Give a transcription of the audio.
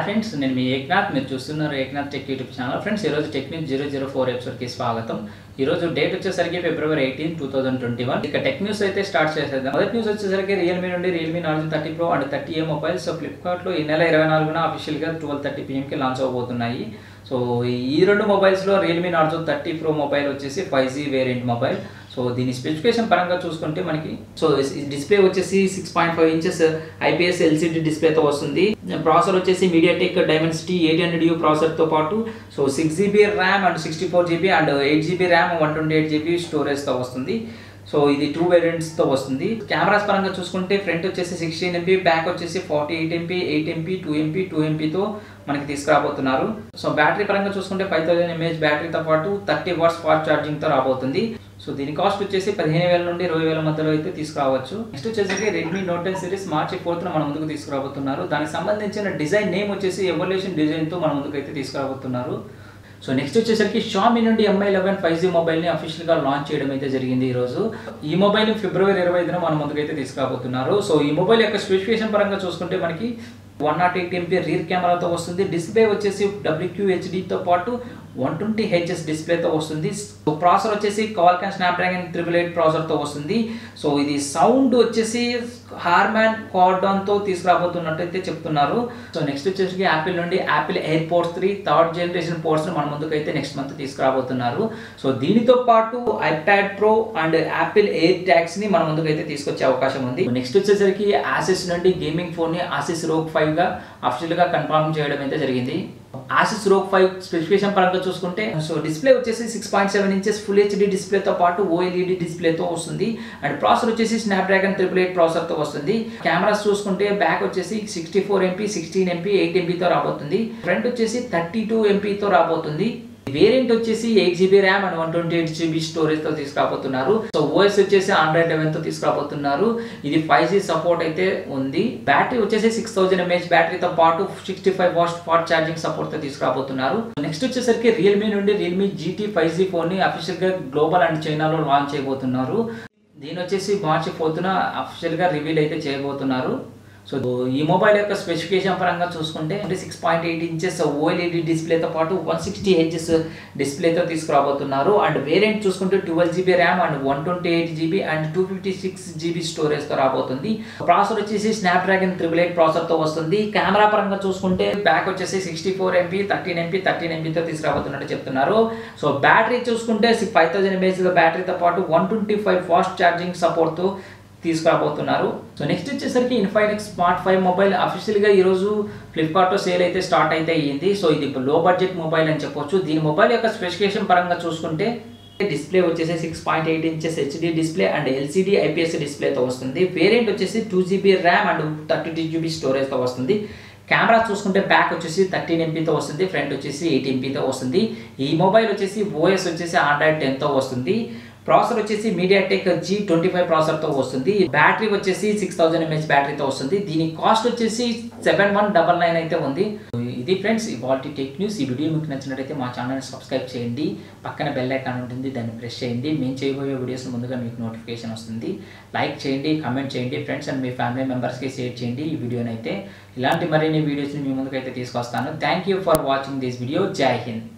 friends నేను మీ ఏక్నాథ్ మీరు చూస్తున్నారు Eknath tech YouTube channel friends ఈరోజు టెక్నిక్ జీరో జీరో ఫోర్ ఎపిసోడ్కి స్వాగతం ఈరోజు డేట్ వచ్చేసరికి February eighteen two thousand twenty one ఇక టెక్ న్యూస్ అయితే స్టార్ట్ చేసేద్దాం మొదటి న్యూస్ వచ్చేసరికి రియల్మీ నుండి Realme Narzo thirty pro and thirty A mobiles ఫ్లిప్కార్ట్లో ఈ నెల ఇరవై నాలుగున అఫీషియల్గా ట్వెల్వ్ థర్టీ పిఎంకి లాంచ్ అవబోతున్నాయి సో ఈ రెండు మొబైల్స్లో Realme Narzo thirty pro mobile వచ్చేసి five G variant mobile so దీని స్పెసిఫికేషన్ పరంగా చూసుకుంటే మనకి సో డిస్ప్లే వచ్చేసి six point five inches IPS LCD డిస్ప్లేతో వస్తుంది ప్రాసెసర్ వచ్చేసి MediaTek Dimensity eight hundred U ప్రాసెసర్తో పాటు so six GB RAM and sixty four GB and eight GB RAM one twenty eight GB స్టోరేజ్తో వస్తుంది సో ఇది two వేరియంట్స్తో వస్తుంది కెమెరాస్ పరంగా చూసుకుంటే ఫ్రంట్ వచ్చేసి సిక్స్టీన్ ఎంపీ బ్యాక్ వచ్చేసి forty eight MP eight MP two MP two ఎంపీతో మనకి తీసుకురాబోతున్నారు సో బ్యాటరీ పరంగా చూసుకుంటే ఫైవ్ థౌసండ్ ఎంఏహెచ్ బ్యాటరీతో పాటు థర్టీ వాట్స్ ఫాస్ట్ ఛార్జింగ్తో రాబోతుంది సో దీని కాస్ట్ వచ్చేసి పదిహేను వేల నుండి ఇరవై వేల మధ్యలో అయితే తీసుకురావచ్చు నెక్స్ట్ వచ్చేసి Redmi Note ten series March fourth మన ముందుకు తీసుకురాబోతున్నారు దానికి సంబంధించిన డిజైన్ నేమ్ వచ్చేసి ఎవల్యూషన్ డిజైన్తో మన ముందుకు అయితే తీసుకురాబోతున్నారు సో నెక్స్ట్ వచ్చేసరికి షామీ నుండి ఎంఐ లెవెన్ ఫైవ్ జీ మొబైల్ని అఫీషియల్గా లాంచ్ చేయడం అయితే జరిగింది ఈ రోజు ఈ మొబైల్ ఫిబ్రవరి ఇరవై ఐదున మన ముందుకైతే తీసుకురాబోతున్నారు సో ఈ మొబైల్ యొక్క స్పెసిఫికేషన్ పరంగా చూసుకుంటే మనకి one nought eight MP rear కెమెరాతో వస్తుంది డిస్ప్లే వచ్చేసి డబ్ల్యూక్యూ హెచ్డితో పాటు వన్ ట్వంటీ హెచ్ఎస్ డిస్ప్లేతో వస్తుంది సో ప్రాసెసర్ వచ్చేసి కాల్కాన్ స్నాప్డ్రాగన్ త్రిబుల్ ఎయిట్ ప్రాసెసర్తో వస్తుంది సో ఇది సౌండ్ వచ్చేసి హార్మాన్ కార్డాన్తో తీసుకురాబోతున్నట్టయితే చెప్తున్నారు సో నెక్స్ట్ వచ్చేసి యాపిల్ నుండి Apple AirPods three third generation pods మన ముందుకు అయితే నెక్స్ట్ మంత్ తీసుకురాబోతున్నారు సో దీనితో పాటు iPad pro and Apple air tags ని మన ముందుకు అయితే తీసుకొచ్చే అవకాశం ఉంది నెక్స్ట్ వచ్చేసరికి ఆసిస్ నుండి గేమింగ్ ఫోన్ ని ఆసిస్ రోగ్ ఫైవ్ గా అఫిషియల్ గా కన్ఫర్మ్ చేయడం అయితే జరిగింది ఆసిస్ రోగ్ ఫైవ్ స్పెసిఫికేషన్ పరంగా చూసుకుంటే సో డిస్ప్లే వచ్చేసి six point seven inches full HD డిస్ప్లేతో పాటు ఓఎల్ఈడి డిస్ప్లేతో వస్తుంది అండ్ ప్రాసెసర్ వచ్చేసి స్నాప్డ్రాగన్ ట్రిపుల్ ఎయిట్ ప్రాసెసర్తో వస్తుంది కెమెరాస్ చూసుకుంటే బ్యాక్ వచ్చేసి sixty four MP sixteen MP eight ఎంపీతో రాబోతుంది ఫ్రంట్ వచ్చేసి థర్టీ టూ ఎంపీతో రాబోతుంది వేరియంట్ వచ్చేసి eight GB RAM and one twenty eight GB storage తో తీసుకురాబోతున్నారు సో ఓఎస్ వచ్చేసి ఆండ్రాయిడ్ లెవెన్ తో తీసుకురాబోతున్నారు ఇది ఫైవ్ జీ సపోర్ట్ అయితే ఉంది బ్యాటరీ వచ్చేసి సిక్స్ థౌసండ్ ఎంఏహెచ్ బ్యాటరీతో పాటు sixty five watt fast charging support తో తీసుకురాబోతున్నారు నెక్స్ట్ వచ్చేసరికి రియల్మీ నుండి Realme GT five G phone ని అఫీషియల్ గా గ్లోబల్ అండ్ చైనాలో లాంచ్ చేయబోతున్నారు దీని వచ్చేసి మార్చి ఫోర్త్న అఫీషియల్ గా రివీల్ అయితే చేయబోతున్నారు సో ఈ మొబైల్ యొక్క స్పెసిఫికేషన్ పరంగా చూసుకుంటే అంటే six point eight inches OLED డిస్ప్లేతో పాటు వన్ సిక్స్టీ హెచ్ఎస్ డిస్ప్లేతో తీసుకురాబోతున్నారు అండ్ వేరియంట్ చూసుకుంటే twelve GB RAM and one twenty eight GB and two fifty six GB స్టోరేజ్తో రాబోతుంది ప్రాసెసర్ వచ్చేసి స్నాప్డ్రాగన్ త్రిబుల్ ఎయిట్ ప్రాసెసర్తో వస్తుంది కెమెరా పరంగా చూసుకుంటే బ్యాక్ వచ్చేసి sixty four MP thirteen MP thirteen ఎంపీతో తీసుకురాబోతున్నట్టు చెప్తున్నారు సో బ్యాటరీ చూసుకుంటే ఫైవ్ థౌసండ్ ఎంఏహెచ్ బ్యాటరీతో పాటు one twenty five fast charging సపోర్ట్తో తీసుకురాబోతున్నారు సో నెక్స్ట్ వచ్చేసరికి ఇన్ఫైనెక్స్ స్మార్ట్ ఫైవ్ మొబైల్ అఫీషియల్గా ఈరోజు ఫ్లిప్కార్ట్లో సేల్ అయితే స్టార్ట్ అయితే అయ్యింది సో ఇది లో బడ్జెట్ మొబైల్ అని చెప్పొచ్చు దీని మొబైల్ యొక్క స్పెసిఫికేషన్ పరంగా చూసుకుంటే డిస్ప్లే వచ్చేసి six point eight inches HD display and LCD IPS డిస్ప్లేతో వస్తుంది వేరియంట్ వచ్చేసి two GB RAM and thirty two GB స్టోరేజ్తో వస్తుంది కెమెరా చూసుకుంటే బ్యాక్ వచ్చేసి థర్టీన్ ఎంపీతో వస్తుంది ఫ్రంట్ వచ్చేసి ఎయిట్ ఎంపీతో వస్తుంది ఈ మొబైల్ వచ్చేసి ఓఎస్ వచ్చేసి ఆండ్రాయిడ్ టెన్తో వస్తుంది ప్రాసెసర్ వచ్చేసి మీడియాటెక్ జీ ట్వంటీ ఫైవ్ ప్రాసెసర్తో వస్తుంది బ్యాటరీ వచ్చేసి సిక్స్ థౌసండ్ ఎంహెచ్ బ్యాటరీతో వస్తుంది దీని కాస్ట్ వచ్చేసి సెవెన్ వన్ డబల్ నైన్ అయితే ఉంది ఇది ఫ్రెండ్స్ ఇవాళ టెక్ న్యూస్ ఈ వీడియో మీకు నచ్చినట్టయితే మా ఛానల్ని సబ్స్క్రైబ్ చేయండి పక్కన బెల్ ఐకాన్ ఉంటుంది దాన్ని ప్రెస్ చేయండి మేము చేయబోయే వీడియోస్ ముందుగా మీకు నోటిఫికేషన్ వస్తుంది లైక్ చేయండి కామెంట్ చేయండి ఫ్రెండ్స్ అండ్ మీ ఫ్యామిలీ మెంబర్స్కి షేర్ చేయండి ఈ వీడియోని అయితే ఇలాంటి మరిన్ని వీడియోస్ని మీ ముందుకైతే తీసుకొస్తాను thank you for watching this video జై హింద్